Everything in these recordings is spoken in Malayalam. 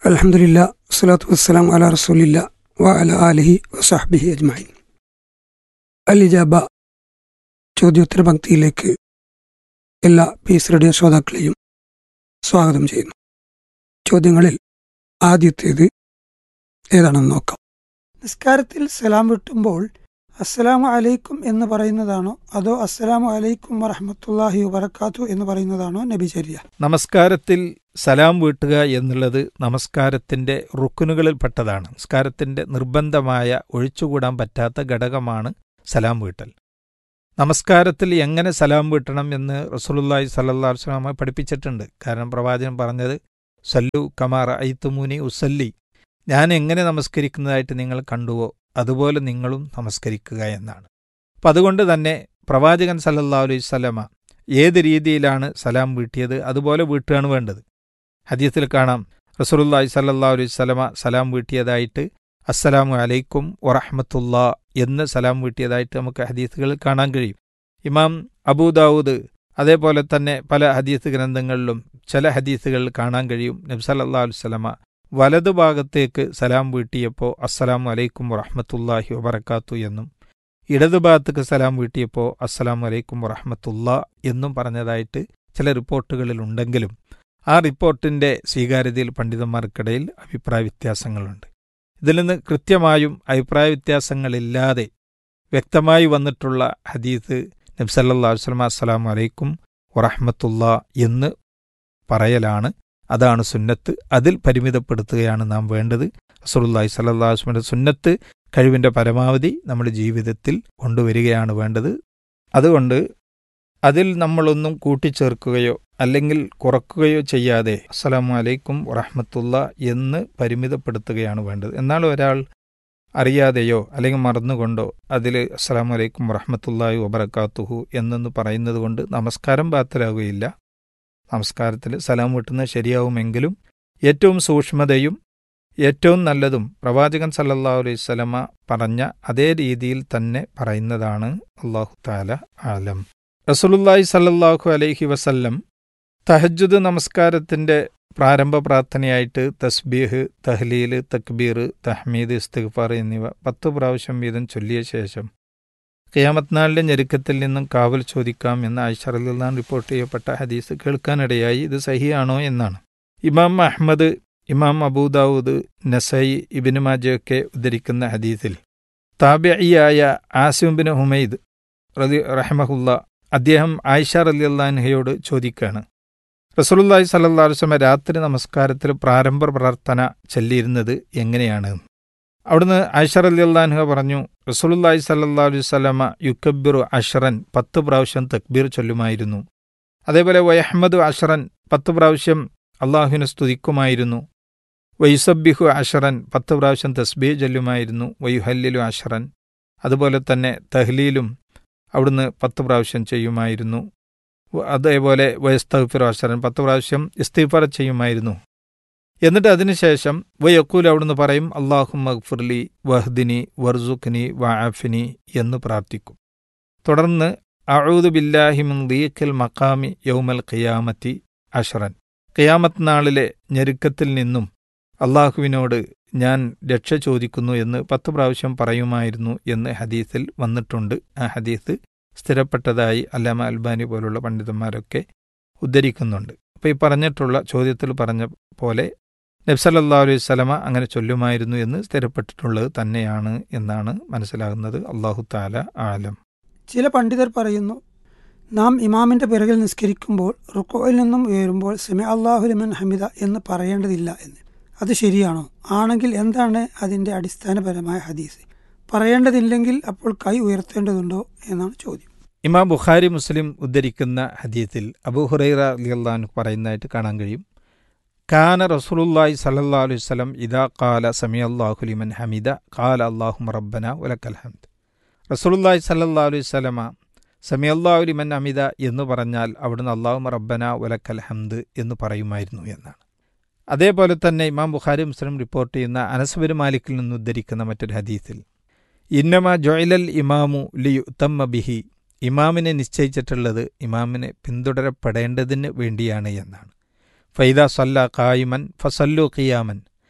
അലഹമുല്ല വസ്സലാത്തു വസ്സലാം അല റസൂലില്ല വ അല ആലിഹി വസാഹ്ബിഹി അജ്മൈൻ അൽ ഇജാബ ചോദ്യോത്തര പങ്ക്തിയിലേക്ക് എല്ലാ പീസ് റേഡിയോ ശ്രോതാക്കളെയും സ്വാഗതം ചെയ്യുന്നു ചോദ്യങ്ങളിൽ ആദ്യത്തേത് ഏതാണെന്ന് നോക്കാം നിസ്കാരത്തിൽ സലാം വിട്ടുമ്പോൾ അസ്സലാമു അലൈക്കും എന്ന് പറയുന്നതാണോ അതോ അസ്സലാമു അലൈക്കും വറഹമത്തല്ലാഹി വബർക്കാത്തു എന്ന് പറയുന്നതാണോ നബിചര്യ നമസ്കാരത്തിൽ സലാം വീട്ടുക എന്നുള്ളത് നമസ്കാരത്തിന്റെ റുക്കുനുകളിൽപ്പെട്ടതാണ് നമസ്കാരത്തിന്റെ നിർബന്ധമായ ഒഴിച്ചുകൂടാൻ പറ്റാത്ത ഘടകമാണ് സലാം വീട്ടൽ നമസ്കാരത്തിൽ എങ്ങനെ സലാം വീട്ടണം എന്ന് റസൂലുള്ളാഹി സല്ലല്ലാഹു അലൈഹി വസല്ലം പഠിപ്പിച്ചിട്ടുണ്ട് കാരണം പ്രവാചകൻ പറഞ്ഞത് സല്ലു കമാർ ഐത്തുമൂനി ഉസല്ലി ഞാൻ എങ്ങനെ നമസ്കരിക്കുന്നതായിട്ട് നിങ്ങൾ കണ്ടുവോ അതുപോലെ നിങ്ങളും നമസ്കരിക്കുക എന്നാണ് അപ്പം അതുകൊണ്ട് തന്നെ പ്രവാചകൻ സല്ലല്ലാഹു അലൈഹി വസല്ലമ ഏത് രീതിയിലാണ് സലാം വീട്ടിയത് അതുപോലെ വീട്ടുകയാണ് വേണ്ടത് ഹദീസിൽ കാണാം റസൂലുള്ളാഹി സല്ലല്ലാഹു അലൈഹി വസല്ലമ സലാം വീട്ടിയതായിട്ട് അസ്സലാമു അലൈക്കും വറഹ്മത്തുള്ളാ എന്ന് സലാം വീട്ടിയതായിട്ട് നമുക്ക് ഹദീസുകളിൽ കാണാൻ കഴിയും ഇമാം അബൂദാവൂദ് അതേപോലെ തന്നെ പല ഹദീസ് ഗ്രന്ഥങ്ങളിലും ചില ഹദീസുകളിൽ കാണാൻ കഴിയും നബി സല്ലല്ലാഹു അലൈഹി വസല്ലമ വലതുഭാഗത്തേക്ക് സലാം വീട്ടിയപ്പോൾ അസ്സലാമു അലൈക്കും വറഹ്മത്തുള്ളാഹി വബറകാത്തു എന്നും ഇടതുഭാഗത്തേക്ക് സലാം വീട്ടിയപ്പോൾ അസ്സലാമു അലൈക്കും വറഹ്മത്തുള്ളാ എന്നും പറഞ്ഞതായിട്ട് ചില റിപ്പോർട്ടുകളിൽ ഉണ്ടെങ്കിലും ആ റിപ്പോർട്ടിന്റെ സ്വീകാര്യതയിൽ പണ്ഡിതന്മാർക്കിടയിൽ അഭിപ്രായ വ്യത്യാസങ്ങളുണ്ട് ഇതിൽ നിന്ന് കൃത്യമായും അഭിപ്രായ വ്യത്യാസങ്ങളില്ലാതെ വ്യക്തമായി വന്നിട്ടുള്ള ഹദീസ് നബ്സല്ലാ വസ്ലമ അസ്സലാമു അലൈക്കും വറഹ്മത്തുള്ളാ എന്ന് പറയലാണ് അതാണ് സുന്നത്ത് അതിൽ പരിമിതപ്പെടുത്തുകയാണ് നാം വേണ്ടത് റസൂലുള്ളാഹി സ്വല്ലല്ലാഹു അലൈഹി വസല്ലമയുടെ സുന്നത്ത് കഴിവിന്റെ പരമാവധി നമ്മുടെ ജീവിതത്തിൽ കൊണ്ടുവരികയാണ് വേണ്ടത് അതുകൊണ്ട് അതിൽ നമ്മളൊന്നും കൂട്ടിച്ചേർക്കുകയോ അല്ലെങ്കിൽ കുറക്കുകയോ ചെയ്യാതെ അസ്സലാമു അലൈക്കും വറഹ്മത്തുള്ള എന്ന് പരിമിതപ്പെടുത്തുകയാണ് വേണ്ടത് എന്നാൽ ഒരാൾ അറിയാതെയോ അല്ലെങ്കിൽ മറന്നുകൊണ്ടോ അതിൽ അസ്സലാമു അലൈക്കും വറഹ്മത്തുള്ളാഹി വബറകാത്തുഹു എന്നൊന്ന് പറയുന്നത് കൊണ്ട് നമസ്കാരം ബാത്തലാവുകയില്ല നമസ്കാരത്തിൽ സലാം വീട്ടുന്നത് ശരിയാവുമെങ്കിലും ഏറ്റവും സൂക്ഷ്മതയും ഏറ്റവും നല്ലതും പ്രവാചകൻ സല്ലല്ലാഹു അലൈഹി സ്വലമ പറഞ്ഞ അതേ രീതിയിൽ തന്നെ പറയുന്നതാണ് അള്ളാഹു താല ആലം റസൂലുള്ളാഹി സല്ലല്ലാഹു അലൈഹി വസല്ലം തഹജ്ജുദ് നമസ്കാരത്തിന്റെ പ്രാരംഭ പ്രാർത്ഥനയായിട്ട് തസ്ബീഹ് തഹ്ലീൽ തക്ബീർ തഹ്മീദ് ഇസ്തിഗ്ഫാർ എന്നിവ പത്തു പ്രാവശ്യം വീതം ചൊല്ലിയ ശേഷം ഖിയാമത്ത് നാളിലെ ഞെരുക്കത്തിൽ നിന്നും കാവൽ ചോദിക്കാം എന്ന് ആയിഷറിലാൻ റിപ്പോർട്ട് ചെയ്യപ്പെട്ട ഹദീസ് കേൾക്കാനിടയായി ഇത് സഹിയാണോ എന്നാണ് ഇമാം അഹ്മദ് ഇമാം അബൂദാവൂദ് നസൈ ഇബിന് മാജയൊക്കെ ഉദ്ധരിക്കുന്ന ഹദീസിൽ താബിയായ ആസിം ബിൻ ഹുമൈദ് റതി റഹ്മഹുല്ല അദ്ദേഹം ആയിഷ റലി അള്ളാൻഹയോട് ചോദിക്കുകയാണ് റസൂലുള്ളാഹി സല്ലല്ലാഹു അലൈഹി വസല്ലം രാത്രി നമസ്കാരത്തിൽ പ്രാരംഭ പ്രാർത്ഥന ചൊല്ലിയിരുന്നത് എങ്ങനെയാണ് അവിടുന്ന് ആയിഷ റലി അള്ളാൻഹ പറഞ്ഞു റസൂലുള്ളാഹി സല്ലല്ലാഹു അലൈഹി വസല്ലമ യുക്കബ്ബിറു അഷറൻ പത്ത് പ്രാവശ്യം തക്ബീർ ചൊല്ലുമായിരുന്നു അതേപോലെ വയഹ്മദ് അഷറൻ പത്ത് പ്രാവശ്യം അള്ളാഹുവിനെ സ്തുതിക്കുമായിരുന്നു വൈസബിഹു അഷറൻ പത്ത് പ്രാവശ്യം തസ്ബീ ചൊല്ലുമായിരുന്നു വയുഹല്ലിലു അഷറൻ അതുപോലെ തന്നെ തഹ്ലീലും അവിടുന്ന് പത്ത് പ്രാവശ്യം ചെയ്യുമായിരുന്നു അതേപോലെ വയസ്തഫിർ അഷറൻ പത്ത് പ്രാവശ്യം ഇസ്തിഫർ ചെയ്യുമായിരുന്നു എന്നിട്ട് അതിനുശേഷം വയക്കൂൽ അവിടുന്ന് പറയും അള്ളാഹു മഗ്ഫുർലി വഹ്ദിനി വർസുഖ്നി വആഫിനി എന്ന് പ്രാർത്ഥിക്കും തുടർന്ന് അഊദു ബില്ലാഹിമിൻ ദീഖിൽ മക്കാമി യൗമൽ ഖിയാമത്തി അഷറൻ ഖിയാമത്ത് നാളിലെ ഞെരുക്കത്തിൽ നിന്നും അള്ളാഹുവിനോട് ഞാൻ രക്ഷ ചോദിക്കുന്നു എന്ന് പത്ത് പ്രാവശ്യം പറയുമായിരുന്നു എന്ന് ഹദീസിൽ വന്നിട്ടുണ്ട് ആ ഹദീസ് സ്ഥിരപ്പെട്ടതായി അല്ലാമ അൽബാനി പോലുള്ള പണ്ഡിതന്മാരൊക്കെ ഉദ്ധരിക്കുന്നുണ്ട് അപ്പോൾ ഈ പറഞ്ഞിട്ടുള്ള ചോദ്യത്തിൽ പറഞ്ഞ പോലെ നബ്സല്ലാ അലൈഹി സ്വലമ അങ്ങനെ ചൊല്ലുമായിരുന്നു എന്ന് സ്ഥിരപ്പെട്ടിട്ടുള്ളത് തന്നെയാണ് എന്നാണ് മനസ്സിലാകുന്നത് അള്ളാഹു താല ആലം ചില പണ്ഡിതർ പറയുന്നു നാം ഇമാമിന്റെ പിറകിൽ നിസ്കരിക്കുമ്പോൾ റുക്കോയിൽ നിന്നും ഉയരുമ്പോൾ സെമി അള്ളാഹുലിമൻ ഹമിദ എന്ന് പറയേണ്ടതില്ല എന്ന് അത് ശരിയാണോ ആണെങ്കിൽ എന്താണ് അതിന്റെ അടിസ്ഥാനപരമായ ഹദീസ് പറയേണ്ടതില്ലെങ്കിൽ അപ്പോൾ കൈ ഉയർത്തേണ്ടതുണ്ടോ എന്നാണ് ചോദ്യം ഇമാം ബുഖാരി മുസ്ലിം ഉദ്ധരിക്കുന്ന ഹദീത്തിൽ അബൂ ഹുറൈറ അലിയല്ലാൻ പറയുന്നതായിട്ട് കാണാൻ കഴിയും കാന റസൂലുല്ലാഹി സല്ലല്ലാഹു അലൈഹി വസല്ലം ഇദാ ഖാല സമി അല്ലാഹു ലിമൻ ഹമിദ ഖാല അല്ലാഹും റബ്ബന വലക്കൽ ഹംദ് റസൂലുല്ലാഹി സല്ലല്ലാഹു അലൈഹി വസല്ലമ സമി അല്ലാഹു ലിമൻ ഹമിദ എന്ന് പറഞ്ഞാൽ അവിടുന്ന് അല്ലാഹും റബ്ബന വലക്കൽ ഹംദ് എന്ന് പറയുമായിരുന്നു എന്നാണ് അതേപോലെ തന്നെ ഇമാം ബുഖാരി മുസ്ലിം റിപ്പോർട്ട് ചെയ്യുന്ന അനസ്ബിൻ മാലിക്കിൽ നിന്ന് ഉദ്ധരിക്കുന്ന മറ്റൊരു ഹദീസിൽ ഇന്നമ ജൊയിലൽ ഇമാമു ലിയുത്തമ്മ ബിഹി ഇമാമിനെ നിശ്ചയിച്ചിട്ടുള്ളത് ഇമാമിനെ പിന്തുടരപ്പെടേണ്ടതിന് വേണ്ടിയാണ് എന്നാണ് ഫൈദ സല്ല ഖായിമൻ ഫസല്ലു ഖിയാമൻ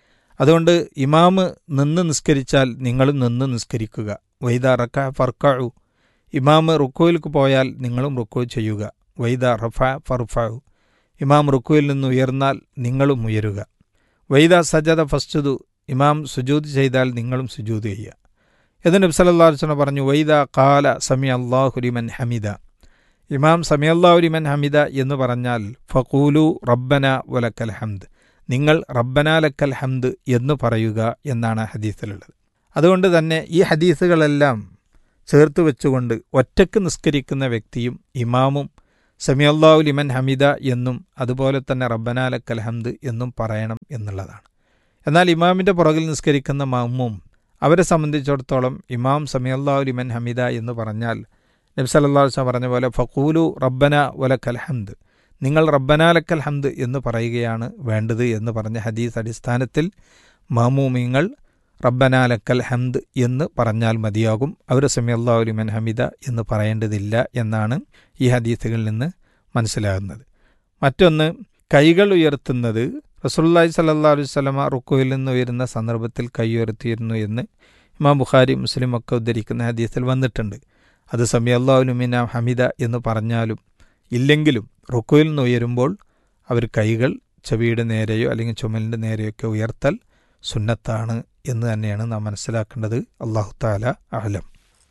അതുകൊണ്ട് ഇമാമ് നിന്ന് നിസ്കരിച്ചാൽ നിങ്ങളും നിന്ന് നിസ്കരിക്കുക വൈദ റക്ക ഫർക്കഴു ഇമാമ് റുക്കോയിലേക്ക് പോയാൽ നിങ്ങളും റുക്കോ ചെയ്യുക വൈദ റഫ ഫർഫു ഇമാം റുക്കുവിൽ നിന്ന് ഉയർന്നാൽ നിങ്ങളും ഉയരുക വൈദ സജദ ഫസ്തുദു ഇമാം സുജൂദ് ചെയ്താൽ നിങ്ങളും സുജൂദ് ചെയ്യുക എന്ന് നബി സല്ലല്ലാഹു അലൈഹി വസല്ലം പറഞ്ഞു വൈദ കാല സമി അള്ളാഹുലിമൻ ഹമിദ ഇമാം സമി അള്ളാഹുലിമൻ ഹമിദ എന്ന് പറഞ്ഞാൽ ഫഖൂലു റബ്ബന വലക്കൽ ഹംദ് നിങ്ങൾ റബ്ബന ലക്കൽ ഹംദ് എന്ന് പറയുക എന്നാണ് ഹദീസിലുള്ളത് അതുകൊണ്ട് തന്നെ ഈ ഹദീസുകളെല്ലാം ചേർത്ത് വെച്ചുകൊണ്ട് ഒറ്റക്ക് നിസ്കരിക്കുന്ന വ്യക്തിയും ഇമാമും സമിയല്ലാഹു ലിമൻ ഹമിദ എന്നും അതുപോലെ തന്നെ റബ്ബന ലക്കൽ ഹംദ് എന്നും പറയണം എന്നുള്ളതാണ് എന്നാൽ ഇമാമിൻ്റെ പുറകിൽ നിസ്കരിക്കുന്ന മമ്മും അവരെ സംബന്ധിച്ചിടത്തോളം ഇമാം സമിയല്ലാഹു ലിമൻ ഹമിദ എന്ന് പറഞ്ഞാൽ നബി സല്ലല്ലാഹു അലൈഹി വസല്ലം പറഞ്ഞ പോലെ ഫഖൂലു റബ്ബന വലക്കൽ ഹംദ് നിങ്ങൾ റബ്ബന ലക്കൽ ഹംദ് എന്ന് പറയുകയാണ് വേണ്ടത് എന്ന് പറഞ്ഞ ഹദീസ് അടിസ്ഥാനത്തിൽ മാമൂമിങ്ങൾ റബ്ബന ലക്കൽ ഹംദ് എന്ന് പറഞ്ഞാൽ മതിയാകും അവർ സമിയല്ലാഹു ലിമൻ ഹമിദ എന്ന് പറയേണ്ടതില്ല എന്നാണ് ഈ ഹദീസുകളിൽ നിന്ന് മനസ്സിലാകുന്നത് മറ്റൊന്ന് കൈകൾ ഉയർത്തുന്നത് റസൂല്ലായി സല്ലാ അലൈഹി സ്വലമ റുക്കുവിൽ നിന്ന് ഉയരുന്ന സന്ദർഭത്തിൽ കൈ ഉയർത്തിയിരുന്നു എന്ന് ഇമാം ബുഖാരി മുസ്ലിം ഒക്കെ ഉദ്ധരിക്കുന്ന ഹദീസിൽ വന്നിട്ടുണ്ട് അത് സമി അള്ളാഹുലുമിന ഹമിദ എന്ന് പറഞ്ഞാലും ഇല്ലെങ്കിലും റുക്കുവിൽ നിന്ന് ഉയരുമ്പോൾ അവർ കൈകൾ ചെവിയുടെ നേരെയോ അല്ലെങ്കിൽ ചുമലിൻ്റെ നേരെയൊക്കെ ഉയർത്തൽ സുന്നത്താണ് എന്ന് തന്നെയാണ് നാം മനസ്സിലാക്കേണ്ടത് അള്ളാഹു താല അഹലം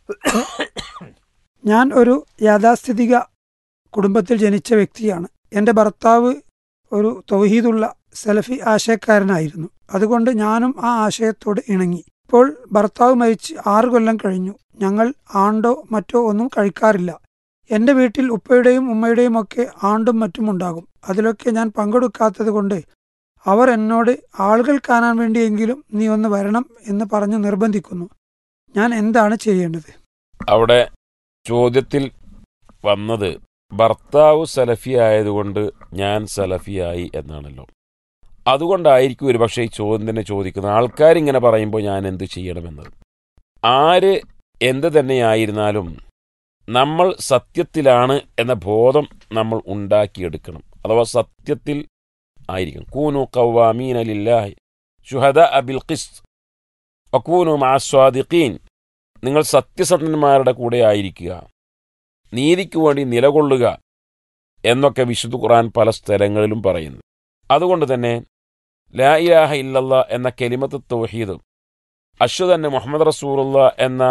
ഞാൻ ഒരു യാഥാസ്ഥിതിക കുടുംബത്തിൽ ജനിച്ച വ്യക്തിയാണ് എൻ്റെ ഭർത്താവ് ഒരു തൗഹീദുള്ള സലഫി ആശയക്കാരനായിരുന്നു അതുകൊണ്ട് ഞാനും ആ ആശയത്തോട് ഇണങ്ങി ഇപ്പോൾ ഭർത്താവ് മരിച്ച് ആറു കൊല്ലം കഴിഞ്ഞു ഞങ്ങൾ ആണ്ടോ മറ്റോ ഒന്നും കഴിക്കാറില്ല എൻ്റെ വീട്ടിൽ ഉപ്പയുടെയും ഉമ്മയുടെയും ഒക്കെ ആണ്ടും മറ്റും ഉണ്ടാകും അതിലൊക്കെ ഞാൻ പങ്കെടുക്കാത്തത് കൊണ്ട് അവർ എന്നോട് ആളുകൾ കാണാൻ വേണ്ടിയെങ്കിലും നീ ഒന്ന് വരണം എന്ന് പറഞ്ഞ് നിർബന്ധിക്കുന്നു ഞാൻ എന്താണ് ചെയ്യേണ്ടത് അവിടെ ചോദ്യത്തിൽ വന്നത് ഭർത്താവ് സലഫി ആയതുകൊണ്ട് ഞാൻ സലഫിയായി എന്നാണല്ലോ അതുകൊണ്ടായിരിക്കും ഒരുപക്ഷെ ഈ ചോദ്യം തന്നെ ചോദിക്കുന്നത് ആൾക്കാരിങ്ങനെ പറയുമ്പോൾ ഞാൻ എന്ത് ചെയ്യണമെന്നത് ആര് എന്ത് തന്നെയായിരുന്നാലും നമ്മൾ സത്യത്തിലാണ് എന്ന ബോധം നമ്മൾ ഉണ്ടാക്കിയെടുക്കണം അഥവാ സത്യത്തിൽ ആയിരിക്കണം കൂനു കൗവാമീൻ അലില്ലാഹി ഷുഹദ അബിൽ ഖിസ് വക്കൂനു മാസ്വാദിഖീൻ നിങ്ങൾ സത്യസന്ധന്മാരുടെ കൂടെ ആയിരിക്കുക നീതിക്ക് വേണ്ടി നിലകൊള്ളുക എന്നൊക്കെ വിശുദ്ധ ഖുർആൻ പല സ്ഥലങ്ങളിലും പറയുന്നു അതുകൊണ്ട് തന്നെ ലാ ഇലാഹ ഇല്ലല്ല എന്ന കെലിമത്ത് തൗഹീദ് അശ്വതന്നെ മുഹമ്മദ് റസൂറുള്ള എന്ന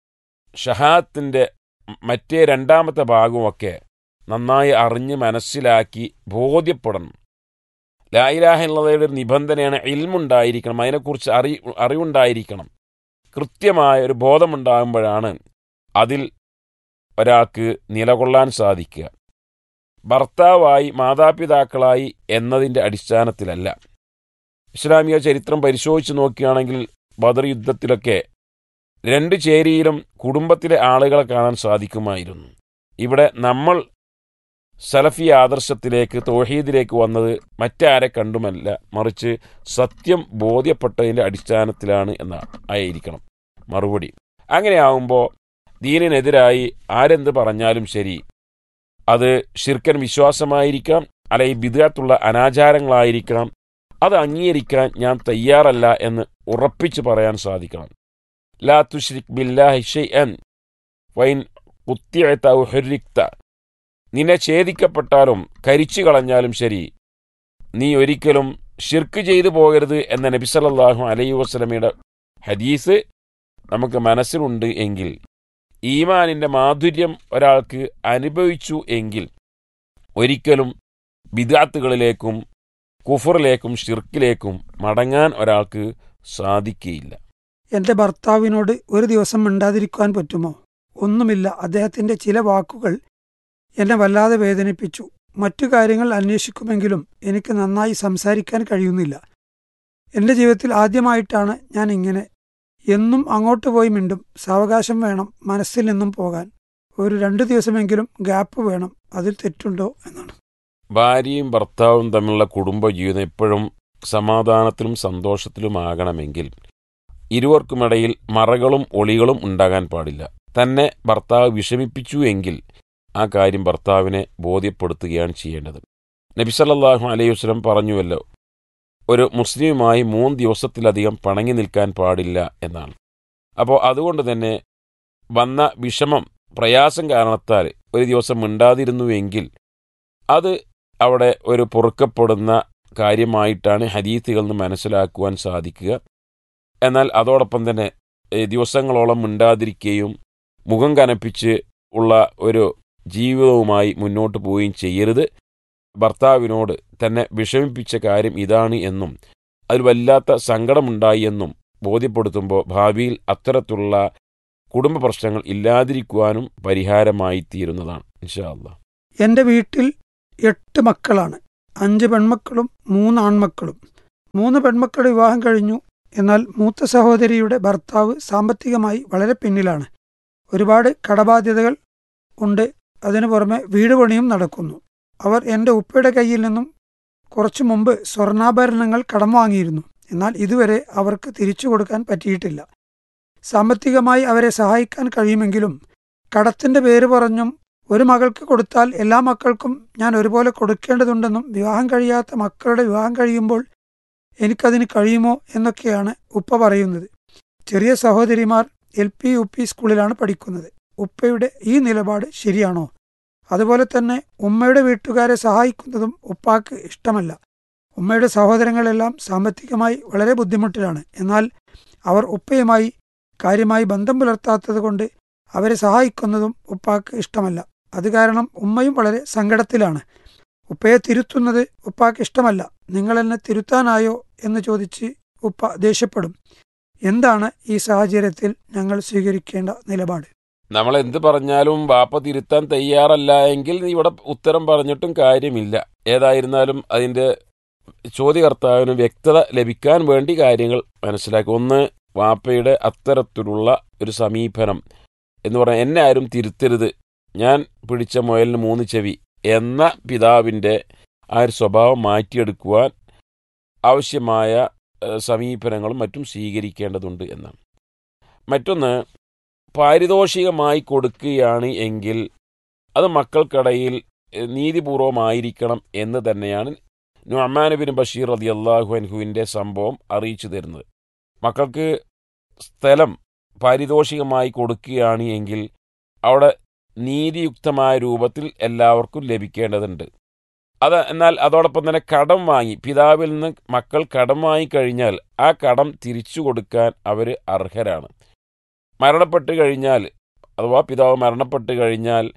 ഷഹാത്തിൻ്റെ മറ്റേ രണ്ടാമത്തെ ഭാഗവുമൊക്കെ നന്നായി അറിഞ്ഞ് മനസ്സിലാക്കി ബോധ്യപ്പെടണം ലാ ഇലാഹ ഇല്ലയുടെ ഒരു നിബന്ധനയാണ് ഇൽമുണ്ടായിരിക്കണം അതിനെക്കുറിച്ച് അറി അറിവുണ്ടായിരിക്കണം കൃത്യമായ ഒരു ബോധമുണ്ടാകുമ്പോഴാണ് അതിൽ ഒരാൾക്ക് നിലകൊള്ളാൻ സാധിക്കുക ഭർത്താവായി മാതാപിതാക്കളായി എന്നതിൻ്റെ അടിസ്ഥാനത്തിലല്ല ഇസ്ലാമിക ചരിത്രം പരിശോധിച്ച് നോക്കുകയാണെങ്കിൽ ബദർ യുദ്ധത്തിലൊക്കെ രണ്ട് ചേരിയിലും കുടുംബത്തിലെ ആളുകളെ കാണാൻ സാധിക്കുമായിരുന്നു ഇവിടെ നമ്മൾ സലഫി ആദർശത്തിലേക്ക് തോഹീദിലേക്ക് വന്നത് മറ്റാരെ കണ്ടുമല്ല മറിച്ച് സത്യം ബോധ്യപ്പെട്ടതിൻ്റെ അടിസ്ഥാനത്തിലാണ് എന്ന് ആയിരിക്കണം മറുപടി അങ്ങനെയാവുമ്പോൾ ദീനിനെതിരായി ആരെന്ത് പറഞ്ഞാലും ശരി അത് ഷിർക്കൻ വിശ്വാസമായിരിക്കാം അല്ലെങ്കിൽ ബിദാത്തുള്ള അനാചാരങ്ങളായിരിക്കണം അത് അംഗീകരിക്കാൻ ഞാൻ തയ്യാറല്ല എന്ന് ഉറപ്പിച്ചു പറയാൻ സാധിക്കണം ലാ തുഷ്രിക് ബില്ലാഹി ഷൈഅൻ വൈൻ കുത്തിയത്ത ഹുരിക്ത നിന്നെ ഛേദിക്കപ്പെട്ടാലും കരിച്ചു കളഞ്ഞാലും ശരി നീ ഒരിക്കലും ഷിർക്ക് ചെയ്തു പോകരുത് എന്ന നബിസല്ലാഹു അലൈഹി വസ്ലമയുടെ ഹദീസ് നമുക്ക് മനസ്സിലുണ്ട് എങ്കിൽ ഈമാനിന്റെ മാധുര്യം ഒരാൾക്ക് അനുഭവിച്ചു എങ്കിൽ ഒരിക്കലും ബിദാത്തുകളിലേക്കും കുഫറിലേക്കും ഷിർക്കിലേക്കും മടങ്ങാൻ ഒരാൾക്ക് സാധിക്കുകയില്ല എൻ്റെ ഭർത്താവിനോട് ഒരു ദിവസം മിണ്ടാതിരിക്കുവാൻ പറ്റുമോ ഒന്നുമില്ല അദ്ദേഹത്തിൻ്റെ ചില വാക്കുകൾ എന്നെ വല്ലാതെ വേദനിപ്പിച്ചു മറ്റു കാര്യങ്ങൾ അന്വേഷിക്കുമെങ്കിലും എനിക്ക് നന്നായി സംസാരിക്കാൻ കഴിയുന്നില്ല എൻ്റെ ജീവിതത്തിൽ ആദ്യമായിട്ടാണ് ഞാൻ ഇങ്ങനെ എന്നും അങ്ങോട്ട് പോയി മിണ്ടും സാവകാശം വേണം മനസ്സിൽ നിന്നും പോകാൻ ഒരു രണ്ടു ദിവസമെങ്കിലും ഗ്യാപ്പ് വേണം അതിൽ തെറ്റുണ്ടോ എന്നാണ് ഭാര്യയും ഭർത്താവും തമ്മിലുള്ള കുടുംബജീവിതം എപ്പോഴും സമാധാനത്തിലും സന്തോഷത്തിലുമാകണമെങ്കിൽ ഇരുവർക്കുമിടയിൽ മറകളും ഒളികളും ഉണ്ടാകാൻ പാടില്ല തന്നെ ഭർത്താവ് വിഷമിപ്പിച്ചു എങ്കിൽ ആ കാര്യം ഭർത്താവിനെ ബോധ്യപ്പെടുത്തുകയാണ് ചെയ്യേണ്ടത് നബിസല്ലാഹു അലൈഹി വസ്ലം പറഞ്ഞുവല്ലോ ഒരു മുസ്ലിമുമായി മൂന്ന് ദിവസത്തിലധികം പണങ്ങി നിൽക്കാൻ പാടില്ല എന്നാണ് അപ്പോൾ അതുകൊണ്ട് തന്നെ വന്ന വിഷമം പ്രയാസം കാരണത്താൽ ഒരു ദിവസം മിണ്ടാതിരുന്നുവെങ്കിൽ അത് അവിടെ ഒരു പൊറുക്കപ്പെടുന്ന കാര്യമായിട്ടാണ് ഹദീത്തുകളിൽ നിന്ന് മനസ്സിലാക്കുവാൻ സാധിക്കുക എന്നാൽ അതോടൊപ്പം തന്നെ ഏ, ദിവസങ്ങളോളം മിണ്ടാതിരിക്കുകയും മുഖം കനപ്പിച്ച് ഉള്ള ഒരു ജീവിതവുമായി മുന്നോട്ട് പോവുകയും ചെയ്യരുത് ഭർത്താവിനോട് തന്നെ വിഷമിപ്പിച്ച കാര്യം ഇതാണ് എന്നും അതിൽ വല്ലാത്ത സങ്കടമുണ്ടായി എന്നും ബോധ്യപ്പെടുത്തുമ്പോൾ ഭാവിയിൽ അത്തരത്തിലുള്ള കുടുംബ പ്രശ്നങ്ങൾ ഇല്ലാതിരിക്കുവാനും പരിഹാരമായി തീരുന്നതാണ് ഇൻഷാ അള്ളാ എൻ്റെ വീട്ടിൽ എട്ട് മക്കളാണ് അഞ്ച് പെൺമക്കളും മൂന്ന് ആൺമക്കളും മൂന്ന് പെൺമക്കളുടെ വിവാഹം കഴിഞ്ഞു എന്നാൽ മൂത്ത സഹോദരിയുടെ ഭർത്താവ് സാമ്പത്തികമായി വളരെ പിന്നിലാണ് ഒരുപാട് കടബാധ്യതകൾ ഉണ്ട് അതിനു പുറമെ വീട് പണിയും നടക്കുന്നു അവർ എൻ്റെ ഉപ്പയുടെ കയ്യിൽ നിന്നും കുറച്ചു മുമ്പ് സ്വർണ്ണാഭരണങ്ങൾ കടം വാങ്ങിയിരുന്നു എന്നാൽ ഇതുവരെ അവർക്ക് തിരിച്ചു കൊടുക്കാൻ പറ്റിയിട്ടില്ല സാമ്പത്തികമായി അവരെ സഹായിക്കാൻ കഴിയുമെങ്കിലും കടത്തിന്റെ പേര് പറഞ്ഞും ഒരു മകൾക്ക് കൊടുത്താൽ എല്ലാ മക്കൾക്കും ഞാൻ ഒരുപോലെ കൊടുക്കേണ്ടതുണ്ടെന്നും വിവാഹം കഴിയാത്ത മക്കളുടെ വിവാഹം കഴിയുമ്പോൾ എനിക്കതിന് കഴിയുമോ എന്നൊക്കെയാണ് ഉപ്പ പറയുന്നത് ചെറിയ സഹോദരിമാർ എൽ പി യു പി സ്കൂളിലാണ് പഠിക്കുന്നത് ഉപ്പയുടെ ഈ നിലപാട് ശരിയാണോ അതുപോലെ തന്നെ ഉമ്മയുടെ വീട്ടുകാരെ സഹായിക്കുന്നതും ഉപ്പാക്ക് ഇഷ്ടമല്ല ഉമ്മയുടെ സഹോദരങ്ങളെല്ലാം സാമ്പത്തികമായി വളരെ ബുദ്ധിമുട്ടിലാണ് എന്നാൽ അവർ ഉപ്പയുമായി കാര്യമായി ബന്ധം പുലർത്താത്തത് കൊണ്ട് അവരെ സഹായിക്കുന്നതും ഉപ്പാക്ക് ഇഷ്ടമല്ല അത് കാരണം ഉമ്മയും വളരെ സങ്കടത്തിലാണ് ഉപ്പയെ തിരുത്തുന്നത് ഉപ്പാക്ക് ഇഷ്ടമല്ല നിങ്ങൾ എന്നെ തിരുത്താനായോ എന്ന് ചോദിച്ച് ഉപ്പ ദേഷ്യപ്പെടും എന്താണ് ഈ സാഹചര്യത്തിൽ ഞങ്ങൾ സ്വീകരിക്കേണ്ട നിലപാട് നമ്മൾ എന്ത് പറഞ്ഞാലും വാപ്പ തിരുത്താൻ തയ്യാറല്ല എങ്കിൽ നീ ഇവിടെ ഉത്തരം പറഞ്ഞിട്ടും കാര്യമില്ല ഏതായിരുന്നാലും അതിൻ്റെ ചോദ്യകർത്താവിന് വ്യക്തത ലഭിക്കാൻ വേണ്ടി കാര്യങ്ങൾ മനസ്സിലാക്കി ഒന്ന് വാപ്പയുടെ അത്തരത്തിലുള്ള ഒരു സമീപനം എന്ന് പറഞ്ഞാൽ എന്നെ ആരും തിരുത്തരുത് ഞാൻ പിടിച്ച മുയലിന് മൂന്ന് ചെവി എന്ന പിതാവിൻ്റെ ആ ഒരു സ്വഭാവം മാറ്റിയെടുക്കുവാൻ ആവശ്യമായ ഏഹ്, സമീപനങ്ങളും മറ്റും സ്വീകരിക്കേണ്ടതുണ്ട് എന്നാണ് മറ്റൊന്ന് പാരിതോഷികമായി കൊടുക്കുകയാണ് എങ്കിൽ അത് മക്കൾക്കിടയിൽ ഏഹ്, നീതിപൂർവമായിരിക്കണം എന്ന് തന്നെയാണ് നുഅമാൻ ബിൻ ബഷീർ റതി അള്ളാഹു അൻഹുവിൻ്റെ സംഭവം അറിയിച്ചു തരുന്നത് മക്കൾക്ക് സ്ഥലം പാരിതോഷികമായി കൊടുക്കുകയാണ് എങ്കിൽ അവിടെ നീതിയുക്തമായ രൂപത്തിൽ എല്ലാവർക്കും ലഭിക്കേണ്ടതുണ്ട് അത് എന്നാൽ അതോടൊപ്പം തന്നെ കടം വാങ്ങി പിതാവിൽ നിന്ന് മക്കൾ കടം വാങ്ങിക്കഴിഞ്ഞാൽ ആ കടം തിരിച്ചു കൊടുക്കാൻ അവർ അർഹരാണ് മരണപ്പെട്ട് കഴിഞ്ഞാൽ അഥവാ പിതാവ് മരണപ്പെട്ട് കഴിഞ്ഞാൽ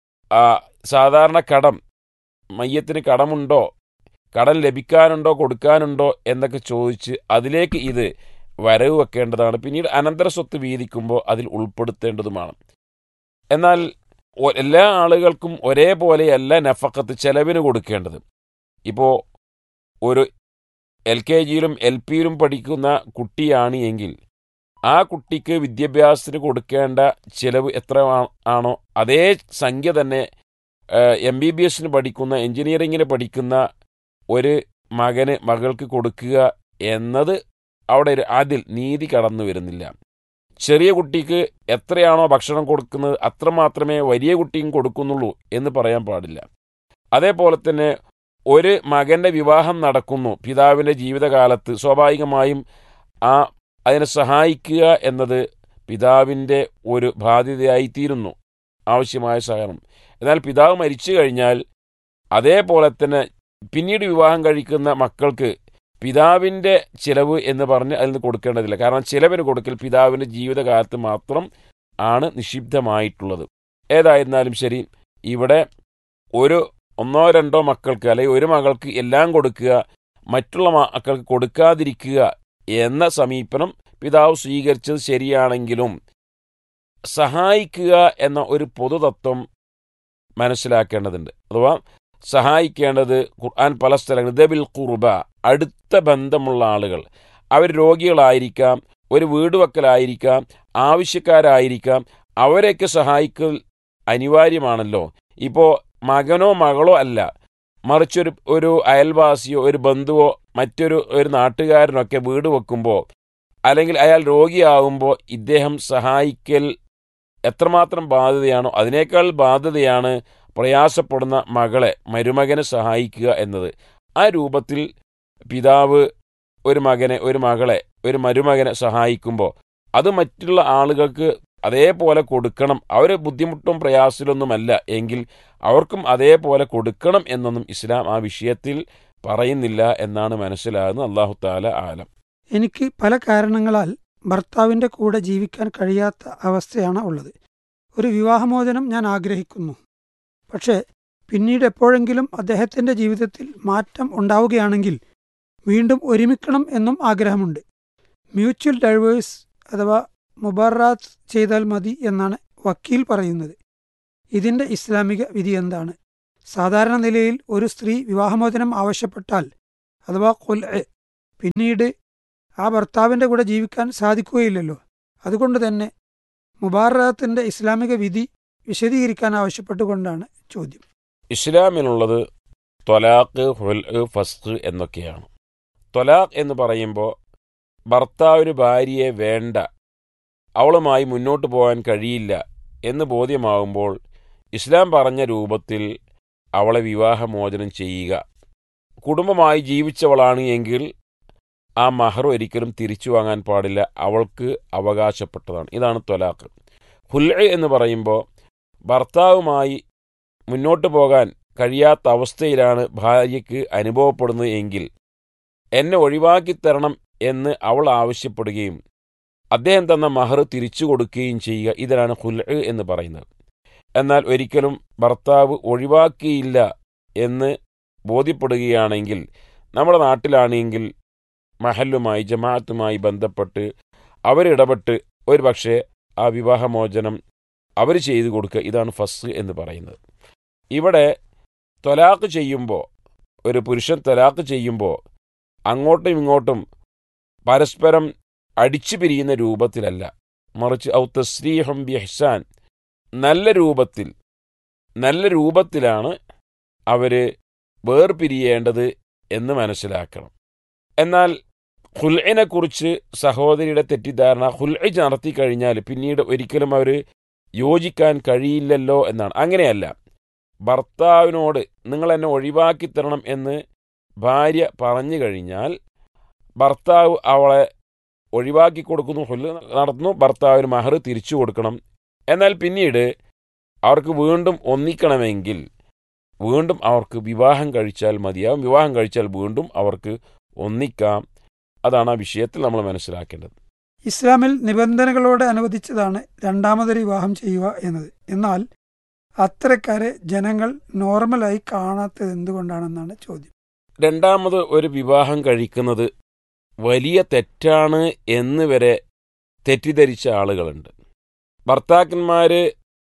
ആ സാധാരണ കടം മയ്യത്തിന് കടമുണ്ടോ കടം ലഭിക്കാനുണ്ടോ കൊടുക്കാനുണ്ടോ എന്നൊക്കെ ചോദിച്ച് അതിലേക്ക് ഇത് വരവ് വെക്കേണ്ടതാണ് പിന്നീട് അനന്തര സ്വത്ത് വീതിക്കുമ്പോൾ അതിൽ ഉൾപ്പെടുത്തേണ്ടതുമാണ് എന്നാൽ ഒ- എല്ലാ ആളുകൾക്കും ഒരേപോലെയല്ല നഫക്കത്ത് ചെലവിന് കൊടുക്കേണ്ടത് ഇപ്പോൾ ഒരു എൽ കെ ജിയിലും എൽ പിയിലും പഠിക്കുന്ന കുട്ടിയാണ് എങ്കിൽ ആ കുട്ടിക്ക് വിദ്യാഭ്യാസത്തിന് കൊടുക്കേണ്ട ചിലവ് എത്ര ആ- ആണോ അതേ സംഖ്യ തന്നെ എം ബി ബി എസിന് പഠിക്കുന്ന എഞ്ചിനീയറിങ്ങിന് പഠിക്കുന്ന ഒരു മകന് മകൾക്ക് കൊടുക്കുക എന്നത് അവിടെ ഒരു അതിൽ നീതി കടന്നു വരുന്നില്ല ചെറിയ കുട്ടിക്ക് എത്രയാണോ ഭക്ഷണം കൊടുക്കുന്നത് അത്ര മാത്രമേ വലിയ കുട്ടിയും കൊടുക്കുന്നുള്ളൂ എന്ന് പറയാൻ പാടില്ല അതേപോലെ തന്നെ ഒരു മകന്റെ വിവാഹം നടക്കുന്നു പിതാവിൻ്റെ ജീവിതകാലത്ത് സ്വാഭാവികമായും ആ അതിനെ സഹായിക്കുക എന്നത് പിതാവിൻ്റെ ഒരു ബാധ്യതയായി തീരുന്നു ആവശ്യമായ സഹകരണം എന്നാൽ പിതാവ് മരിച്ചു കഴിഞ്ഞാൽ അതേപോലെ തന്നെ പിന്നീട് വിവാഹം കഴിക്കുന്ന മക്കൾക്ക് പിതാവിൻ്റെ ചിലവ് എന്ന് പറഞ്ഞ് അതിൽ നിന്ന് കൊടുക്കേണ്ടതില്ല കാരണം ചിലവിന് കൊടുക്കൽ പിതാവിൻ്റെ ജീവിതകാലത്ത് മാത്രം ആണ് നിക്ഷിപ്തമായിട്ടുള്ളത് ഏതായിരുന്നാലും ശരി ഇവിടെ ഒരു ഒന്നോ രണ്ടോ മക്കൾക്ക് അല്ലെങ്കിൽ ഒരു മകൾക്ക് എല്ലാം കൊടുക്കുക മറ്റുള്ള മക്കൾക്ക് കൊടുക്കാതിരിക്കുക എന്ന സമീപനം പിതാവ് സ്വീകരിച്ചത് ശരിയാണെങ്കിലും സഹായിക്കുക എന്ന ഒരു പൊതുതത്വം മനസ്സിലാക്കേണ്ടതുണ്ട് അഥവാ സഹായിക്കേണ്ടത് ഖുർആൻ പല സ്ഥലങ്ങളിൽ ദബിൽ കുർബ അടുത്ത ബന്ധമുള്ള ആളുകൾ അവർ രോഗികളായിരിക്കാം ഒരു വീട് വെക്കലായിരിക്കാം ആവശ്യക്കാരായിരിക്കാം അവരെയൊക്കെ സഹായിക്കൽ അനിവാര്യമാണല്ലോ ഇപ്പോൾ മകനോ മകളോ അല്ല മറിച്ചൊരു ഒരു അയൽവാസിയോ ഒരു ബന്ധുവോ മറ്റൊരു ഒരു നാട്ടുകാരനൊക്കെ വീട് വെക്കുമ്പോൾ അല്ലെങ്കിൽ അയാൾ രോഗിയാവുമ്പോൾ ഇദ്ദേഹം സഹായിക്കൽ എത്രമാത്രം ബാധ്യതയാണോ അതിനേക്കാൾ ബാധ്യതയാണ് പ്രയാസപ്പെടുന്ന മകളെ മരുമകനെ സഹായിക്കുക എന്നത് ആ രൂപത്തിൽ പിതാവ് ഒരു മകനെ ഒരു മകളെ ഒരു മരുമകനെ സഹായിക്കുമ്പോൾ അത് മറ്റുള്ള ആളുകൾക്ക് അതേപോലെ കൊടുക്കണം അവർ ബുദ്ധിമുട്ടും പ്രയാസത്തിലൊന്നുമല്ല എങ്കിൽ അവർക്കും അതേപോലെ കൊടുക്കണം എന്നൊന്നും ഇസ്ലാം ആ വിഷയത്തിൽ പറയുന്നില്ല എന്നാണ് മനസ്സിലാകുന്നത് അള്ളാഹു താല ആലം എനിക്ക് പല കാരണങ്ങളാൽ ഭർത്താവിൻ്റെ കൂടെ ജീവിക്കാൻ കഴിയാത്ത അവസ്ഥയാണ് ഉള്ളത് ഒരു വിവാഹമോചനം ഞാൻ ആഗ്രഹിക്കുന്നു പക്ഷേ പിന്നീട് എപ്പോഴെങ്കിലും അദ്ദേഹത്തിൻ്റെ ജീവിതത്തിൽ മാറ്റം ഉണ്ടാവുകയാണെങ്കിൽ വീണ്ടും ഒരുമിക്കണം എന്നും ആഗ്രഹമുണ്ട് മ്യൂച്വൽ ഡൈവേഴ്സ് അഥവാ മുബറാത്ത് ചെയ്താൽ മതി എന്നാണ് വക്കീൽ പറയുന്നത് ഇതിൻ്റെ ഇസ്ലാമിക വിധി എന്താണ് സാധാരണ നിലയിൽ ഒരു സ്ത്രീ വിവാഹമോചനം ആവശ്യപ്പെട്ടാൽ അഥവാ കൊൽ പിന്നീട് ആ ഭർത്താവിൻ്റെ കൂടെ ജീവിക്കാൻ സാധിക്കുകയില്ലല്ലോ അതുകൊണ്ട് തന്നെ മുബാറത്തിൻ്റെ ഇസ്ലാമിക വിധി വിശദീകരിക്കാൻ ആവശ്യപ്പെട്ടുകൊണ്ടാണ് ചോദ്യം ഇസ്ലാമിലുള്ളത് ത്വലാഖ് ഹുൽ ഫസ്ഖ് എന്നൊക്കെയാണ് ത്വലാഖ് എന്ന് പറയുമ്പോൾ ഭർത്താവിന് ഭാര്യയെ വേണ്ട അവളുമായി മുന്നോട്ട് പോകാൻ കഴിയില്ല എന്ന് ബോധ്യമാകുമ്പോൾ ഇസ്ലാം പറഞ്ഞ രൂപത്തിൽ അവളെ വിവാഹമോചനം ചെയ്യുക കുടുംബമായി ജീവിച്ചവളാണ് എങ്കിൽ ആ മഹർ ഒരിക്കലും തിരിച്ചു വാങ്ങാൻ പാടില്ല അവൾക്ക് അവകാശപ്പെട്ടതാണ് ഇതാണ് ത്വലാഖ് ഹുൽ എന്ന് പറയുമ്പോൾ ഭർത്താവുമായി മുന്നോട്ട് പോകാൻ കഴിയാത്ത അവസ്ഥയിലാണ് ഭാര്യയ്ക്ക് അനുഭവപ്പെടുന്നത് എങ്കിൽ എന്നെ ഒഴിവാക്കി തരണം എന്ന് അവൾ ആവശ്യപ്പെടുകയും അദ്ദേഹം തന്ന മഹർ തിരിച്ചു കൊടുക്കുകയും ചെയ്യുക ഇതിനാണ് ഹുൽ എന്ന് പറയുന്നത് എന്നാൽ ഒരിക്കലും ഭർത്താവ് ഒഴിവാക്കിയില്ല എന്ന് ബോധ്യപ്പെടുകയാണെങ്കിൽ നമ്മുടെ നാട്ടിലാണെങ്കിൽ മഹല്ലുമായി ജമാഅത്തുമായി ബന്ധപ്പെട്ട് അവരിടപെട്ട് ഒരു പക്ഷേ ആ വിവാഹമോചനം അവർ ചെയ്തു കൊടുക്കുക ഇതാണ് ഫസ് എന്ന് പറയുന്നത് ഇവിടെ തൊലാക്ക് ചെയ്യുമ്പോൾ ഒരു പുരുഷൻ തൊലാക്ക് ചെയ്യുമ്പോൾ അങ്ങോട്ടും ഇങ്ങോട്ടും പരസ്പരം അടിച്ചു പിരിയുന്ന രൂപത്തിലല്ല മറിച്ച് ഔ തസ്രീഹം ബിഹ്സാൻ നല്ല രൂപത്തിൽ നല്ല രൂപത്തിലാണ് അവർ വേർപിരിയേണ്ടത് എന്ന് മനസ്സിലാക്കണം എന്നാൽ ഹുൽഇനെ കുറിച്ച് സഹോദരിയുടെ തെറ്റിദ്ധാരണ ഹുൽഇ നടത്തി കഴിഞ്ഞാൽ പിന്നീട് ഒരിക്കലും അവർ യോജിക്കാൻ കഴിയില്ലല്ലോ എന്നാണ് അങ്ങനെയല്ല ഭർത്താവിനോട് നിങ്ങൾ എന്നെ ഒഴിവാക്കി തരണം എന്ന് ഭാര്യ പറഞ്ഞു കഴിഞ്ഞാൽ ഭർത്താവ് അവളെ ഒഴിവാക്കി കൊടുക്കുന്നു ഹുല്ല് നടത്തുന്നു ഭർത്താവിന് മഹർ തിരിച്ചു കൊടുക്കണം എന്നാൽ പിന്നീട് അവർക്ക് വീണ്ടും ഒന്നിക്കണമെങ്കിൽ വീണ്ടും അവർക്ക് വിവാഹം കഴിച്ചാൽ മതിയാവും വിവാഹം കഴിച്ചാൽ വീണ്ടും അവർക്ക് ഒന്നിക്കാം അതാണ് ആ വിഷയത്തിൽ നമ്മൾ മനസ്സിലാക്കേണ്ടത് ഇസ്ലാമിൽ നിബന്ധനകളോടെ അനുവദിച്ചതാണ് രണ്ടാമതൊരു വിവാഹം ചെയ്യുക എന്നത് എന്നാൽ അത്തരക്കാരെ ജനങ്ങൾ നോർമലായി കാണാത്തത് എന്തുകൊണ്ടാണെന്നാണ് ചോദ്യം രണ്ടാമത് ഒരു വിവാഹം കഴിക്കുന്നത് വലിയ തെറ്റാണ് എന്ന് വരെ തെറ്റിദ്ധരിച്ച ആളുകളുണ്ട് ഭർത്താക്കന്മാര്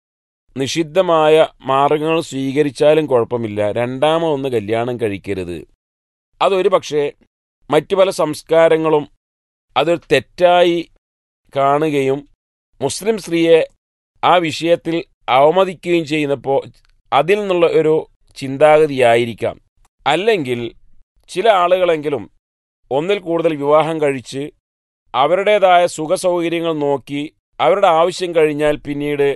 നിഷിദ്ധമായ മാർഗങ്ങൾ സ്വീകരിച്ചാലും കുഴപ്പമില്ല രണ്ടാമതൊന്ന് കല്യാണം കഴിക്കരുത് അതൊരു പക്ഷേ മറ്റു പല സംസ്കാരങ്ങളും അതൊരു തെറ്റായി കാണുകയും മുസ്ലിം സ്ത്രീയെ ആ വിഷയത്തിൽ അവമതിക്കുകയും ചെയ്യുന്നപ്പോൾ അതിൽ നിന്നുള്ള ഒരു ചിന്താഗതിയായിരിക്കാം അല്ലെങ്കിൽ ചില ആളുകളെങ്കിലും ഒന്നിൽ കൂടുതൽ വിവാഹം കഴിച്ച് അവരുടേതായ സുഖസൗകര്യങ്ങൾ നോക്കി അവരുടെ ആവശ്യം കഴിഞ്ഞാൽ പിന്നീട്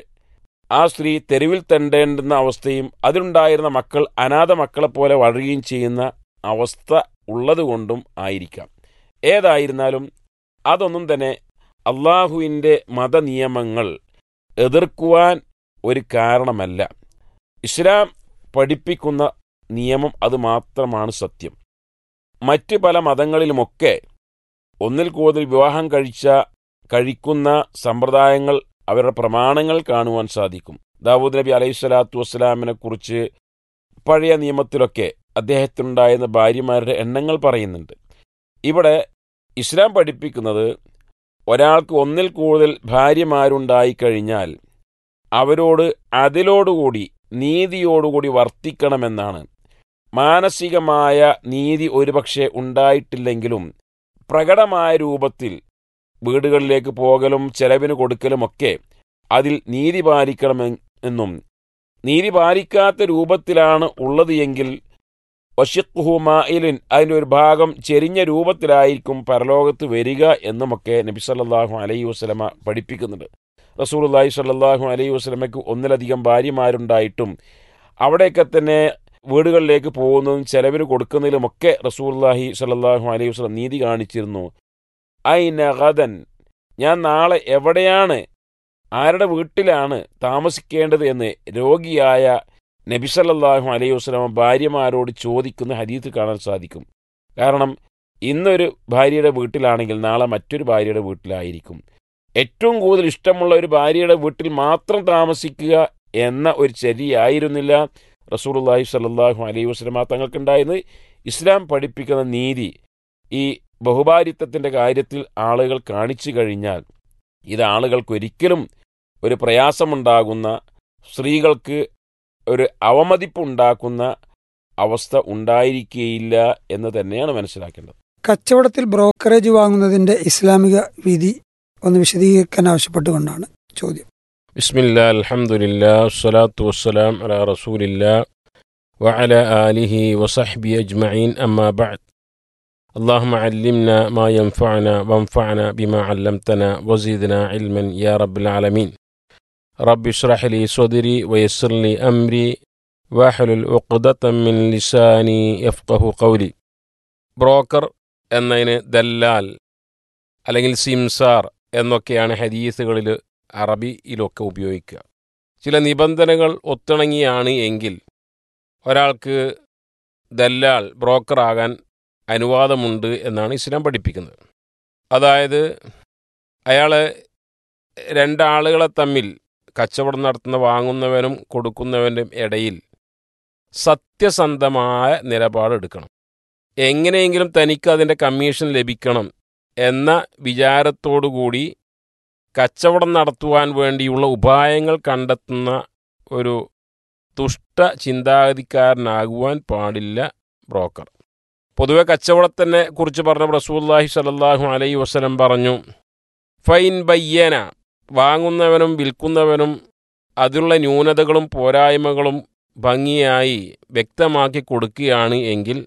ആ സ്ത്രീ തെരുവിൽ തെണ്ടേണ്ടുന്ന അവസ്ഥയും അതിലുണ്ടായിരുന്ന മക്കൾ അനാഥ മക്കളെപ്പോലെ വളരുകയും ചെയ്യുന്ന അവസ്ഥ ഉള്ളതുകൊണ്ടും ആയിരിക്കാം ഏതായിരുന്നാലും അതൊന്നും തന്നെ അള്ളാഹുവിൻ്റെ മതനിയമങ്ങൾ എതിർക്കുവാൻ ഒരു കാരണമല്ല ഇസ്ലാം പഠിപ്പിക്കുന്ന നിയമം അത് മാത്രമാണ് സത്യം മറ്റ് പല മതങ്ങളിലുമൊക്കെ ഒന്നിൽ കൂടുതൽ വിവാഹം കഴിച്ച കഴിക്കുന്ന സമ്പ്രദായങ്ങൾ അവരുടെ പ്രമാണങ്ങൾ കാണുവാൻ സാധിക്കും ദാവൂദ് നബി അലൈഹി സ്വലാത്തു വസ്സലാമിനെ കുറിച്ച് പഴയ നിയമത്തിലൊക്കെ അദ്ദേഹത്തിനുണ്ടായിരുന്ന ഭാര്യമാരുടെ എണ്ണങ്ങൾ പറയുന്നുണ്ട് ഇവിടെ ഇസ്ലാം പഠിപ്പിക്കുന്നത് ഒരാൾക്ക് ഒന്നിൽ കൂടുതൽ ഭാര്യമാരുണ്ടായിക്കഴിഞ്ഞാൽ അവരോട് അതിലോടുകൂടി നീതിയോടുകൂടി വർത്തിക്കണമെന്നാണ് മാനസികമായ നീതി ഒരുപക്ഷെ ഉണ്ടായിട്ടില്ലെങ്കിലും പ്രകടമായ രൂപത്തിൽ വീടുകളിലേക്ക് പോകലും ചെലവിന് കൊടുക്കലുമൊക്കെ അതിൽ നീതി പാലിക്കണമെന്നും നീതി പാലിക്കാത്ത രൂപത്തിലാണ് ഉള്ളത് എങ്കിൽ വഷിഖുഹു മായിലിൻ അതിൻ്റെ ഒരു ഭാഗം ചെരിഞ്ഞ രൂപത്തിലായിരിക്കും പരലോകത്ത് വരിക എന്നുമൊക്കെ നബി സല്ലല്ലാഹു അലൈഹി വസല്ലമ പഠിപ്പിക്കുന്നുണ്ട് റസൂലുള്ളാഹി സ്വല്ലല്ലാഹു അലൈഹി വസല്ലമയ്ക്ക് ഒന്നിലധികം ഭാര്യമാരുണ്ടായിട്ടും അവിടെയൊക്കെ തന്നെ വീടുകളിലേക്ക് പോകുന്നതും ചെലവിന് കൊടുക്കുന്നതിലുമൊക്കെ റസൂല്ലാഹി സല്ലാഹു അലൈഹി വസ്ലം നീതി കാണിച്ചിരുന്നു ഐ നഗദൻ ഞാൻ നാളെ എവിടെയാണ് ആരുടെ വീട്ടിലാണ് താമസിക്കേണ്ടത് എന്ന് രോഗിയായ നബി സല്ലല്ലാഹു അലൈഹി വസ്ലമ ഭാര്യമാരോട് ചോദിക്കുന്ന ഹദീത്ത് കാണാൻ സാധിക്കും കാരണം ഇന്നൊരു ഭാര്യയുടെ വീട്ടിലാണെങ്കിൽ നാളെ മറ്റൊരു ഭാര്യയുടെ വീട്ടിലായിരിക്കും ഏറ്റവും കൂടുതൽ ഇഷ്ടമുള്ള ഒരു ഭാര്യയുടെ വീട്ടിൽ മാത്രം താമസിക്കുക എന്ന ഒരു ചര്യയായിരുന്നില്ല റസൂലുള്ളാഹി സ്വല്ലല്ലാഹു അലൈഹി വസല്ലമ തങ്ങൾക്കുണ്ടായിരുന്നത് ഇസ്ലാം പഠിപ്പിക്കുന്ന നീതി ഈ ബഹുഭാരിത്വത്തിൻ്റെ കാര്യത്തിൽ ആളുകൾ കാണിച്ചു കഴിഞ്ഞാൽ ഇത് ആളുകൾക്ക് ഒരിക്കലും ഒരു പ്രയാസമുണ്ടാകുന്ന സ്ത്രീകൾക്ക് ഒരു അവമതിപ്പുണ്ടാക്കുന്ന അവസ്ഥ ഉണ്ടായിരിക്കുകയില്ല എന്ന് തന്നെയാണ് മനസ്സിലാക്കേണ്ടത് കച്ചവടത്തിൽ ബ്രോക്കറേജ് വാങ്ങുന്നതിന്റെ ഇസ്ലാമിക വിധി ഒന്ന് വിശദീകരിക്കാൻ ആവശ്യപ്പെട്ടുകൊണ്ടാണ് ചോദ്യം ബിസ്മില്ലാ അൽഹംദുലില്ലാ വസ്സലാത്തു വസ്സലാം അലാ റസൂലില്ലാ وعلى آله وصحبه أجمعين أما بعد اللهم علمنا ما ينفعنا وانفعنا بما علمتنا وزدنا علما يا رب العالمين رب اشرح لي صدري ويسر لي أمري واحلل عقدة من لساني يفقه قولي ബ്രോക്കർ എന്നതിന് ദല്ലാൽ അല്ലെങ്കിൽ സിംസാർ എന്നൊക്കെയാണ് ഹദീസുകളിൽ അറബിയിലൊക്കെ ഉപയോഗിക്കുക ചില നിബന്ധനകൾ ഒത്തിണങ്ങിയാണ് എങ്കിൽ ഒരാൾക്ക് ദല്ലാൽ ബ്രോക്കറാകാൻ അനുവാദമുണ്ട് എന്നാണ് ഇസ്ലാം പഠിപ്പിക്കുന്നത് അതായത് അയാൾ രണ്ടാളുകളെ തമ്മിൽ കച്ചവടം നടത്തുന്ന വാങ്ങുന്നവനും കൊടുക്കുന്നവനും ഇടയിൽ സത്യസന്ധമായ നിലപാടെടുക്കണം എങ്ങനെയെങ്കിലും തനിക്ക് അതിൻ്റെ കമ്മീഷൻ ലഭിക്കണം എന്ന വിചാരത്തോടുകൂടി കച്ചവടം നടത്തുവാൻ വേണ്ടിയുള്ള ഉപായങ്ങൾ കണ്ടെത്തുന്ന ഒരു ദുഷ്ട ചിന്താഗതിക്കാരനാകുവാൻ പാടില്ല ബ്രോക്കർ പൊതുവെ കച്ചവടത്തിനെ കുറിച്ച് പറഞ്ഞ റസൂല്ലാഹി സലല്ലാഹു അലൈ വസ്ലം പറഞ്ഞു ഫൈൻ ബയ്യന വാങ്ങുന്നവനും വിൽക്കുന്നവനും അതിലുള്ള ന്യൂനതകളും പോരായ്മകളും ഭംഗിയായി വ്യക്തമാക്കി കൊടുക്കുകയാണ് എങ്കിൽ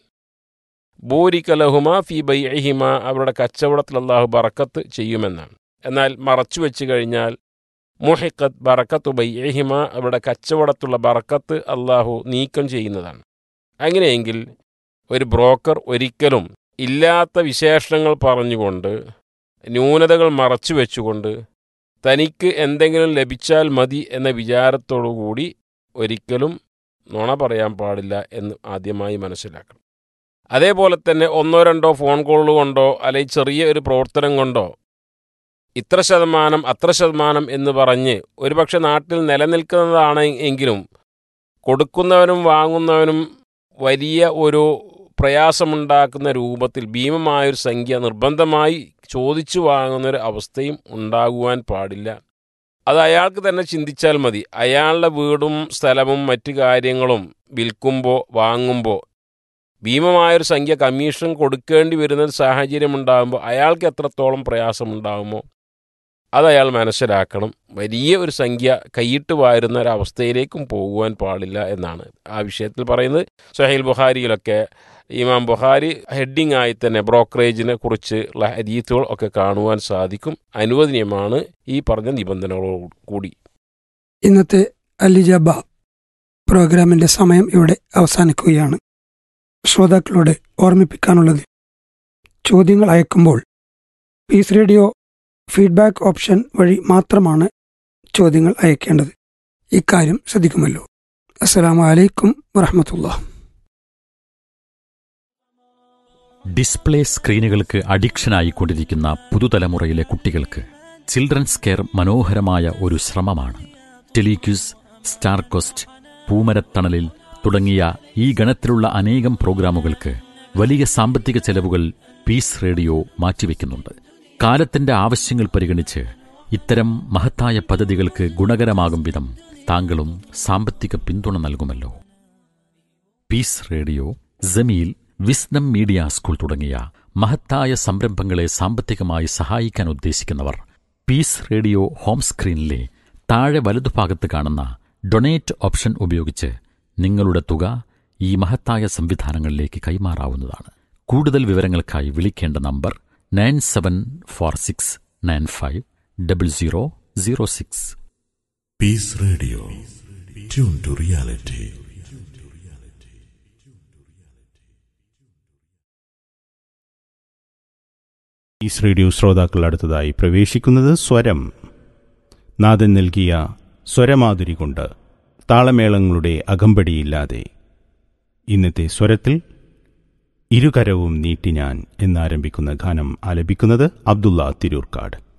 ബൂരിക്കലഹുമ ഫി ബൈഹിമ അവരുടെ കച്ചവടത്തിൽ അള്ളാഹു ബറക്കത്ത് ചെയ്യുമെന്നാണ് എന്നാൽ മറച്ചു വെച്ച് കഴിഞ്ഞാൽ മുഹിക്കത്ത് ബറക്കത്ത് ബൈഹിമ അവരുടെ കച്ചവടത്തുള്ള ബറക്കത്ത് അള്ളാഹു നീക്കം ചെയ്യുന്നതാണ് അങ്ങനെയെങ്കിൽ ഒരു ബ്രോക്കർ ഒരിക്കലും ഇല്ലാത്ത വിശേഷണങ്ങൾ പറഞ്ഞുകൊണ്ട് ന്യൂനതകൾ മറച്ചു വെച്ചുകൊണ്ട് തനിക്ക് എന്തെങ്കിലും ലഭിച്ചാൽ മതി എന്ന വിചാരത്തോടുകൂടി ഒരിക്കലും നുണ പറയാൻ പാടില്ല എന്ന് ആദ്യമായി മനസ്സിലാക്കണം അതേപോലെ തന്നെ ഒന്നോ രണ്ടോ ഫോൺ കോൾ കൊണ്ടോ അല്ലെങ്കിൽ ചെറിയ ഒരു പ്രവർത്തനം കൊണ്ടോ ഇത്ര ശതമാനം അത്ര ശതമാനം എന്ന് പറഞ്ഞ് ഒരുപക്ഷെ നാട്ടിൽ നിലനിൽക്കുന്നതാണ് എങ്കിലും കൊടുക്കുന്നവനും വാങ്ങുന്നവനും വലിയ ഒരു പ്രയാസമുണ്ടാക്കുന്ന രൂപത്തിൽ ഭീമമായൊരു സംഖ്യ നിർബന്ധമായി ചോദിച്ചു വാങ്ങുന്നൊരു അവസ്ഥയും ഉണ്ടാകുവാൻ പാടില്ല അത് അയാൾക്ക് തന്നെ ചിന്തിച്ചാൽ മതി അയാളുടെ വീടും സ്ഥലവും മറ്റു കാര്യങ്ങളും വിൽക്കുമ്പോൾ വാങ്ങുമ്പോൾ ഭീമമായൊരു സംഖ്യ കമ്മീഷൻ കൊടുക്കേണ്ടി വരുന്ന ഒരു സാഹചര്യം ഉണ്ടാകുമ്പോൾ അയാൾക്ക് എത്രത്തോളം പ്രയാസമുണ്ടാകുമോ അത് അയാൾ മനസ്സിലാക്കണം വലിയ ഒരു സംഖ്യ കൈയിട്ട് വാരുന്ന ഒരവസ്ഥയിലേക്കും പോകുവാൻ പാടില്ല എന്നാണ് ആ വിഷയത്തിൽ പറയുന്നത് സഹീൽ ബുഹാരിയിലൊക്കെ ഇമാം ബുഹാരി ഹെഡിങ് ആയി തന്നെ ബ്രോക്കറേജിനെ കുറിച്ചുള്ള ഹദീത്തുകൾ ഒക്കെ കാണുവാൻ സാധിക്കും അനുവദനീയമാണ് ഈ പറഞ്ഞ നിബന്ധനകളോട് കൂടി ഇന്നത്തെ അലിജബ പ്രോഗ്രാമിന്റെ സമയം ഇവിടെ അവസാനിക്കുകയാണ് ശ്രോതാക്കളോട് ഓർമ്മിപ്പിക്കാനുള്ളത് ചോദ്യങ്ങൾ അയക്കുമ്പോൾ പീസ് റേഡിയോ ഫീഡ്ബാക്ക് ഓപ്ഷൻ വഴി മാത്രമാണ് ചോദ്യങ്ങൾ അയക്കേണ്ടത് ഇക്കാര്യം ശ്രദ്ധിക്കുമല്ലോ അസ്സലാമു അലൈക്കും വറഹമത്തുള്ള ഡിസ്പ്ലേ സ്ക്രീനുകൾക്ക് അഡിക്ഷനായിക്കൊണ്ടിരിക്കുന്ന പുതുതലമുറയിലെ കുട്ടികൾക്ക് ചിൽഡ്രൻസ് കെയർ മനോഹരമായ ഒരു ശ്രമമാണ് ടെലിക്യൂസ് സ്റ്റാർകോസ്റ്റ് പൂമരത്തണലിൽ തുടങ്ങിയ ഈ ഗണത്തിലുള്ള അനേകം പ്രോഗ്രാമുകൾക്ക് വലിയ സാമ്പത്തിക ചെലവുകൾ പീസ് റേഡിയോ മാറ്റിവെക്കുന്നുണ്ട് കാലത്തിന്റെ ആവശ്യങ്ങൾ പരിഗണിച്ച് ഇത്തരം മഹത്തായ പദ്ധതികൾക്ക് ഗുണകരമാകും വിധം താങ്കളും സാമ്പത്തിക പിന്തുണ നൽകുമല്ലോ peace radio Jameel wisdom media school തുടങ്ങിയ മഹത്തായ സംരംഭങ്ങളെ സാമ്പത്തികമായി സഹായിക്കാൻ ഉദ്ദേശിക്കുന്നവർ പീസ് റേഡിയോ ഹോം സ്ക്രീനിലെ താഴെ വലതുഭാഗത്ത് കാണുന്ന ഡൊണേറ്റ് ഓപ്ഷൻ ഉപയോഗിച്ച് നിങ്ങളുടെ തുക ഈ മഹത്തായ സംവിധാനങ്ങളിലേക്ക് കൈമാറാവുന്നതാണ് കൂടുതൽ വിവരങ്ങൾക്കായി വിളിക്കേണ്ട number nine seven four six nine five double zero zero six Peace Radio. Tune to reality. ഈസ് റേഡിയോ ശ്രോതാക്കൾ അടുത്തതായി പ്രവേശിക്കുന്നത് സ്വരം നാഥൻ നൽകിയ സ്വരമാധുരി കൊണ്ട് താളമേളങ്ങളുടെ അകമ്പടിയില്ലാതെ ഇന്നത്തെ സ്വരത്തിൽ ഇരുകരവും നീട്ടി ഞാൻ എന്നാരംഭിക്കുന്ന ഗാനം ആലപിക്കുന്നത് അബ്ദുള്ള തിരൂർക്കാട്